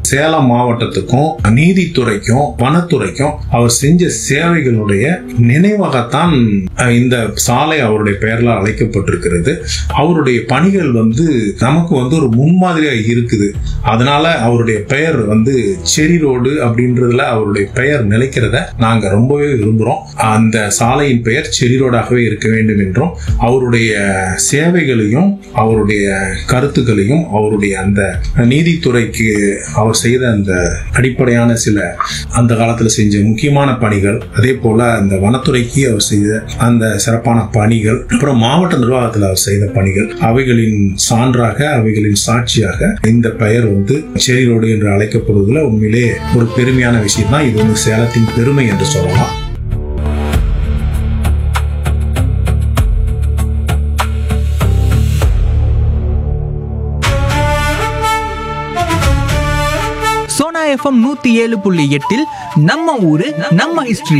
சேலம் மாவட்டத்துக்கும் நீதித்துறைக்கும் வனத்துறைக்கும் அவர் செஞ்ச சேவைகளுடைய நினைவாகத்தான் அஹ், இந்த சாலை அவருடைய பெயர்ல அழைக்கப்பட்டிருக்கிறது அவருடைய பணிகள் வந்து நமக்கு வந்து ஒரு முன்மாதிரியா இருக்குது அதனால அவருடைய பெயர் வந்து செரி ரோடு அப்படின்றதுல அவருடைய பெயர் நிலைக்கிறத நாங்க ரொம்பவே விரும்புறோம் அந்த சாலையின் பெயர் செரி ரோடாகவே இருக்க வேண்டும் என்றும் அவருடைய சேவைகளையும் அவருடைய கருத்துக்களையும் அவருடைய அந்த நீதித்துறைக்கு அவர் செய்த அந்த அடிப்படையான சில அந்த காலத்துல செஞ்ச முக்கியமான பணிகள் அதே போல அந்த வனத்துறைக்கு அவர் செய்த அந்த சிறப்பான பணிகள் அப்புறம் மாவட்ட நிர்வாகத்தில் அவர் செய்த பணிகள் அவைகளின் சான்றாக அவைகளின் சாட்சியாக இந்த பெயர் வந்து செரி ரோடு என்று அழைக்கப்படுவதில் உண்மையிலே ஒரு பெருமையான விஷயம் தான் இது வந்து சேலத்தின் பெருமை என்று சொல்லலாம் சோனா எஃப்எம் நூத்தி ஏழு புள்ளி எட்டில் நம்ம ஊரு நம்ம ஹிஸ்டரி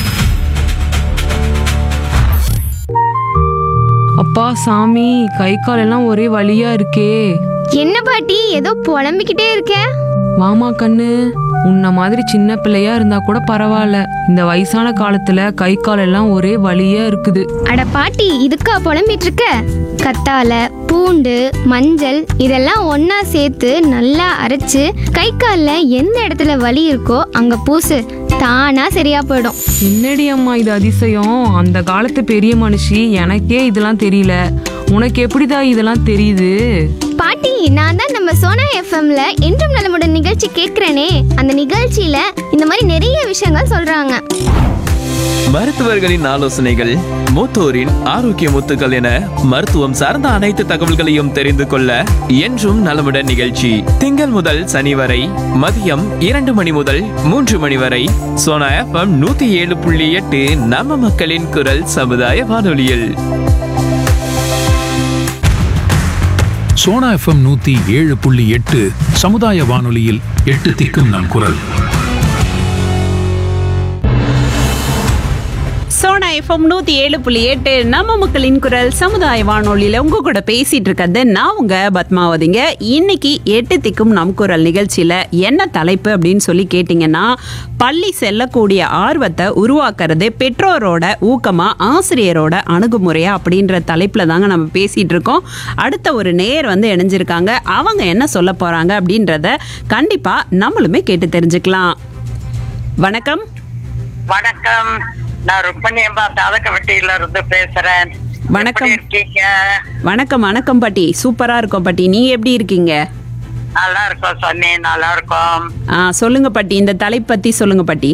அப்பா சாமி கை கால் எல்லாம் ஒரே வலியா இருக்கே என்ன பாட்டி ஏதோ புலம்பிக்கிட்டே இருக்க வாமா கண்ணு உன்ன மாதிரி சின்ன பிள்ளையா இருந்தா கூட பரவாயில்ல இந்த வயசான காலத்துல கை கால் எல்லாம் ஒரே வலியா இருக்குது அட பாட்டி இதுக்கா புலம்பிட்டு இருக்க கத்தால பூண்டு மஞ்சள் இதெல்லாம் ஒண்ணா சேர்த்து நல்லா அரைச்சு கை கால்ல எந்த இடத்துல வலி இருக்கோ அங்க பூசு தானா சரியா போயிடும் என்னடி அம்மா இது அதிசயம் அந்த காலத்து பெரிய மனுஷி எனக்கே இதெல்லாம் தெரியல உனக்கு எப்படிடா இதெல்லாம் தெரியுது பாட்டி நான் தான் நம்ம சோனா எஃப்எம்ல என்றும் நலமுடன் நிகழ்ச்சி கேட்கிறேனே அந்த நிகழ்ச்சியில இந்த மாதிரி நிறைய விஷயங்கள் சொல்றாங்க மருத்துவர்களின் ஆலோசனைகள் மூத்தோரின் ஆரோக்கிய முத்துக்கள் என மருத்துவம் சார்ந்த அனைத்து தகவல்களையும் தெரிந்து கொள்ள என்றும் நலமுடன் நிகழ்ச்சி திங்கள் முதல் சனி வரை மதியம் இரண்டு மணி முதல் மூன்று மணி வரை சோனா எஃப்எம் நூத்தி ஏழு புள்ளி எட்டு நம்ம மக்களின் குரல் சமுதாய வானொலியில் சோனா எஃப்எம் நூத்தி ஏழு புள்ளி எட்டு சமுதாய வானொலியில் எட்டு திக்கும் நம் குரல் சோனா எஃப்எம் நூத்தி ஏழு புள்ளி எட்டு நம்ம மக்களின் குரல் சமுதாய வானொலியில உங்க கூட பேசிட்டு இருக்கிறது நான் உங்க பத்மாவதிங்க இன்னைக்கு எட்டு திக்கும் நம் குரல் நிகழ்ச்சியில என்ன தலைப்பு அப்படின்னு சொல்லி கேட்டீங்கன்னா பள்ளி செல்லக்கூடிய ஆர்வத்தை உருவாக்குறது பெற்றோரோட ஊக்கமா ஆசிரியரோட அணுகுமுறையா அப்படின்ற தலைப்புல தாங்க நம்ம பேசிட்டு இருக்கோம் அடுத்த ஒரு நேர் வந்து இணைஞ்சிருக்காங்க அவங்க என்ன சொல்ல போறாங்க அப்படின்றத கண்டிப்பா நம்மளுமே கேட்டு தெரிஞ்சுக்கலாம் வணக்கம் வணக்கம் நான் ருக்மணி அம்மா தாதக்கவட்டியில இருந்து பேசுறேன் வணக்கம். எப்படி இருக்கீங்க வணக்கம் வணக்கம் பாட்டி சூப்பரா இருக்கும் பாட்டி நீங்க எப்படி இருக்கீங்க நல்லா இருக்கோம் சொன்னி நல்லா இருக்கோம் ஆ சொல்லுங்க பாட்டி இந்த தலைப்பு பத்தி சொல்லுங்க பாட்டி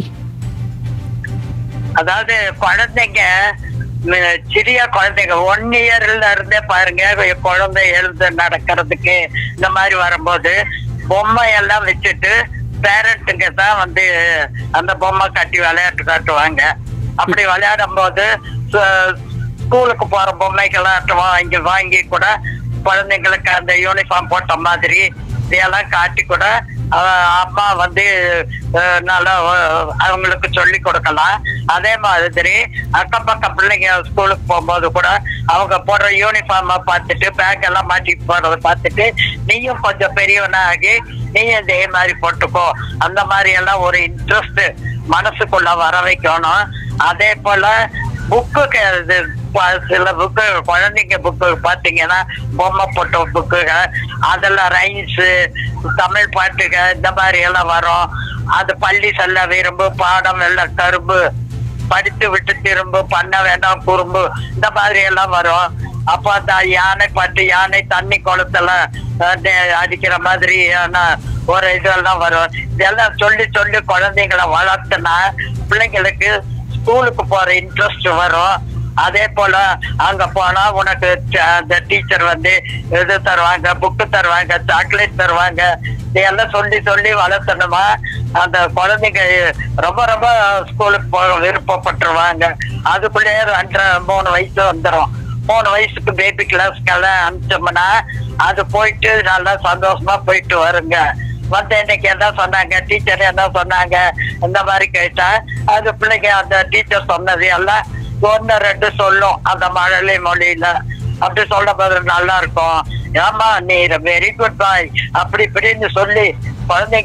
அதாவது குழந்தைங்க ம், சிறிய குழந்தைங்க ஒன் இயர்ல இருந்தே பாருங்க குழந்தை எழுந்து நடக்கிறதுக்கு இந்த மாதிரி வரும்போது பொம்மை எல்லாம் வச்சுட்டு பேரண்ட்டுங்க தான் வந்து அந்த பொம்மை கட்டி விளையாட்டு காட்டுவாங்க அப்படி விளையாடும் போது ஸ்கூலுக்கு போற பொம்மைகளாம் வாங்கி வாங்கி கூட குழந்தைங்களுக்கு அந்த யூனிஃபார்ம் போட்ட மாதிரி இதையெல்லாம் காட்டி கூட அஹ், அம்மா வந்து அஹ், நல்லா அஹ், அவங்களுக்கு சொல்லி கொடுக்கலாம் அதே மாதிரி அக்கம் பக்கம் பிள்ளைங்க ஸ்கூலுக்கு போகும்போது கூட அவங்க போடுற யூனிஃபார்மை பார்த்துட்டு பேக் எல்லாம் மாட்டி போடுறத பார்த்துட்டு நீயும் கொஞ்சம் பெரியவனாகி நீயும் இதே மாதிரி போட்டுக்கோ அந்த மாதிரி எல்லாம் ஒரு இன்ட்ரெஸ்ட் மனசுக்குள்ள வர வைக்கணும் அதே போல புக்கு சில புக்கு குழந்தைங்க புக்கு பாத்தீங்கன்னா பொம்மை போட்ட புக்குங்க அதெல்லாம் ரைம்ஸ் தமிழ் பாட்டுக இந்த மாதிரி எல்லாம் வரும் அது பள்ளி செல்ல விரும்பு பாடம் எல்லாம் கரும்பு படித்து விட்டு திரும்பு பண்ண வேண்டாம் குறும்பு இந்த மாதிரி எல்லாம் வரும் அப்ப அந்த யானை பாட்டு யானை தண்ணி குளத்துல அஹ், நெ- அடிக்கிற மாதிரி ஒரு இதெல்லாம் வரும் இதெல்லாம் சொல்லி சொல்லி குழந்தைங்களை வளர்த்துனா பிள்ளைங்களுக்கு ஸ்கூலுக்கு போற இன்ட்ரெஸ்ட் வரும் அதே போல அங்க போனா உனக்கு ட- அந்த டீச்சர் வந்து இது தருவாங்க புக்கு தருவாங்க சாக்லேட் தருவாங்க இதெல்லாம் சொல்லி சொல்லி வளர்த்தணுமா அந்த குழந்தைங்க ரொம்ப ரொம்ப ஸ்கூலுக்கு போக விருப்பப்பட்டுருவாங்க அதுக்குள்ளேயே ரெண்டரை மூணு வயசு வந்துடும் மூணு வயசுக்கு பேபி கிளாஸ்க்கெல்லாம் அனுப்பிச்சோம்னா அது போயிட்டு நல்லா சந்தோஷமா போயிட்டு வருங்க வந்து இன்னைக்கு என்ன சொன்னாங்க டீச்சர் என்ன சொன்னாங்க இந்த மாதிரி கேட்டா அது பிள்ளைங்க அந்த டீச்சர் சொன்னது எல்லாம் ஒன்னு ரெண்டு சொல்லும் அந்த மழலை மொழியில அப்படி சொல்ல போது நல்லா இருக்கும் ஏமா நீ வெரி குட் பாய் அப்படி இப்படின்னு சொல்லி குழந்தைங்க